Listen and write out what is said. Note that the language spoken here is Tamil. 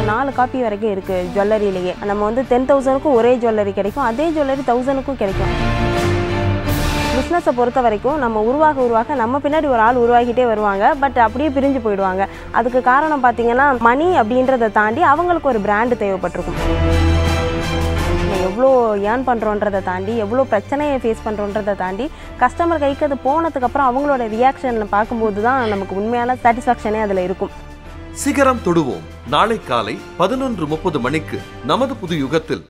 நாலு காப்பி வரைக்கும் இருக்குது ஜுவல்லரியிலேயே நம்ம வந்து டென் தௌசண்ட்க்கும் ஒரே ஜுவல்லரி கிடைக்கும் அதே ஜுவல்லரி தௌசண்ட்க்கும் கிடைக்கும் பிஸ்னஸை பொறுத்த வரைக்கும் நம்ம உருவாக உருவாக நம்ம பின்னாடி ஒரு ஆள் உருவாகிட்டே வருவாங்க பட் அப்படியே பிரிஞ்சு போயிடுவாங்க அதுக்கு காரணம் பார்த்தீங்கன்னா மணி அப்படின்றத தாண்டி அவங்களுக்கு ஒரு பிராண்டு தேவைப்பட்டிருக்கும் நம்ம எவ்வளோ ஏர்ன் பண்ணுறோன்றதை தாண்டி எவ்வளோ பிரச்சனையை ஃபேஸ் பண்ணுறோன்றதை தாண்டி கஸ்டமர் கைக்கு அது போனதுக்கப்புறம் அவங்களோட ரியாக்ஷன் பார்க்கும்போது தான் நமக்கு உண்மையான சாட்டிஸ்ஃபேக்ஷனே அதில் இருக்கும் சிகரம் தொடுவோம் நாளை காலை பதினொன்று முப்பது மணிக்கு நமது புது யுகத்தில்